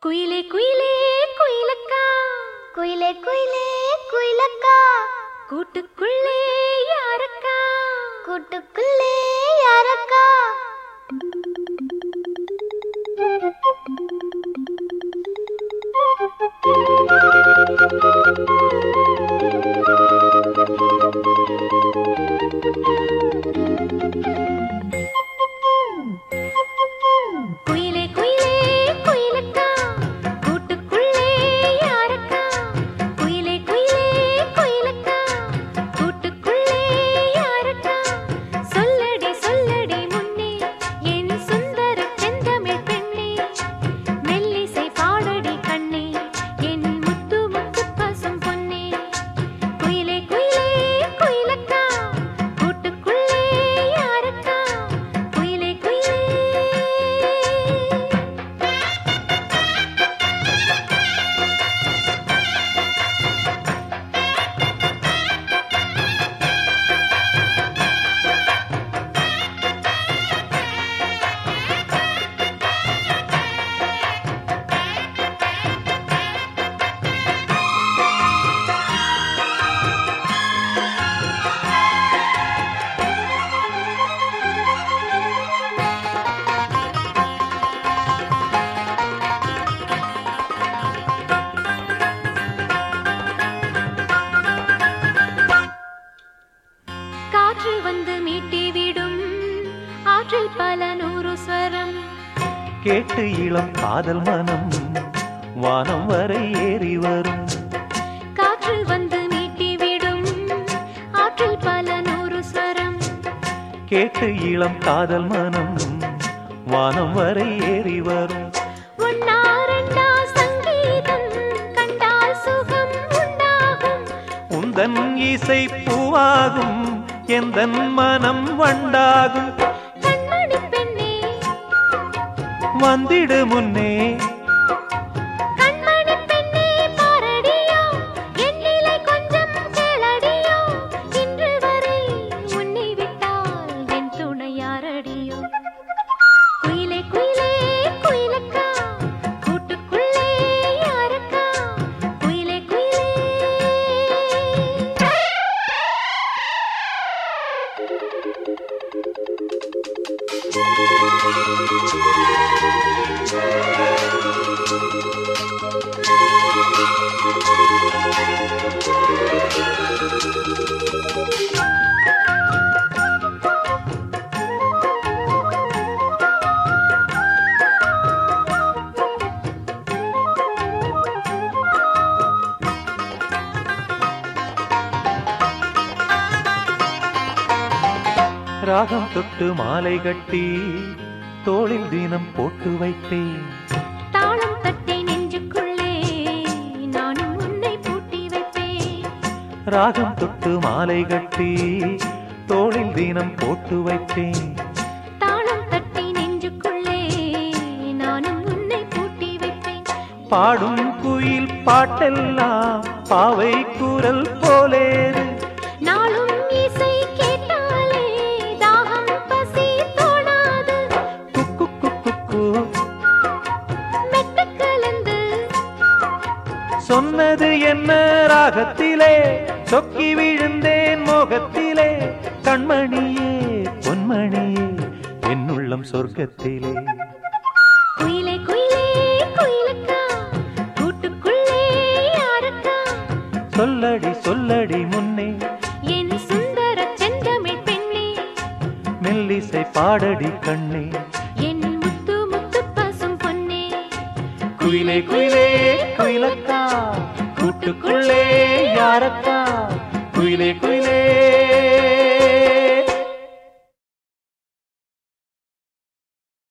குயிலே குயிலே குயிலக்கா குயிலே குயிலே குயிலக்கா கூட்டுக்குள்ளே யாரக்கா கூட்டுக்குள்ளே யாரக்கா குயிலே குயிலே குயிலக்கா கூட்டுக்குள்ளே யாரக்கா குயிலே குயிலே குயிலக்கா கூட்டுக்குள்ளே யாரக்கா சொல்லடி சொல்லடி முன்னே என் சுந்தர செந்தமிழ் பெண்ணே மெல்லிசை பாடடி கண்ணே என் முத்து முத்து பசும் பொன்னே குயிலே குயிலே குயிலக்கா கூட்டுக்குள்ளே யாரக்கா குயிலே குயிலே காற்று வந்து மீட்டி விடும் ஆற்றில் பல நூறு ஸ்வரம் கேட்டு இளம் காதல் மனம் வானம் வரை ஏறி வரும் காற்று வந்து மீட்டி விடும் ஆற்றில் பல நூறு ஸ்வரம் கேட்டு இளம் காதல் மனம் வானம் வரை ஏறி வரும் ஒன்னா ரெண்டா சங்கீதம் கண்டால் சுகம் உண்டாகும் உந்தன் இசை பூவாகும் எந்தன் மனம் வண்டாகும் கண்மணி பெண்ணே வந்திடு முன்னே கண்மணி பெண்ணே பாரடியோ என் நிலை கொஞ்சம் கேளடியோ இன்று வரை உன்னை விட்டால் என் துணை யாரடியோ குயிலே குயிலே குயிலக்கா கூட்டுக்குள்ளே யாரக்கா குயிலே குயிலே ராகம் தொட்டு மாலை கட்டி தோளில் தினம் போட்டு வைத்தேன் தாளம் தட்டி நெஞ்சுக்குள்ளே நானும் உன்னை பூட்டி வைப்பேன் ராகம் தொட்டு மாலை கட்டி தோளில் தினம் போட்டு வைத்தேன் தாளம் தட்டி நெஞ்சுக்குள்ளே நானும் உன்னை பூட்டி வைப்பேன் பாடும் குயில் பாட்டெல்லாம் பாவை குரல் போலேது நாளும் இசை கேட்டாலே தாகம் பசி தோணாது குக்கு குக்கு கு. மெட்டு கலந்து சொன்னது என்ன ராகத்திலே சொக்கி விழுந்தேன் மோகத்திலே கண்மணியே பொன்மணியே என்னுள்ளம் சொர்க்கத்திலே குயிலே குயிலே குயிலக்கா கூட்டுக்குள்ளே யாரக்கா சொல்லடி சொல்லடி முன்னே என் சுந்தர செந்தமிழ் பெண்ணே மெல்லிசை பாடடி கண்ணே என் முத்து முத்து பசும் பொன்னே குயிலே குயிலே குயிலக்கா கூட்டுக்குள்ளே யாரக்கா குயிலே குயிலே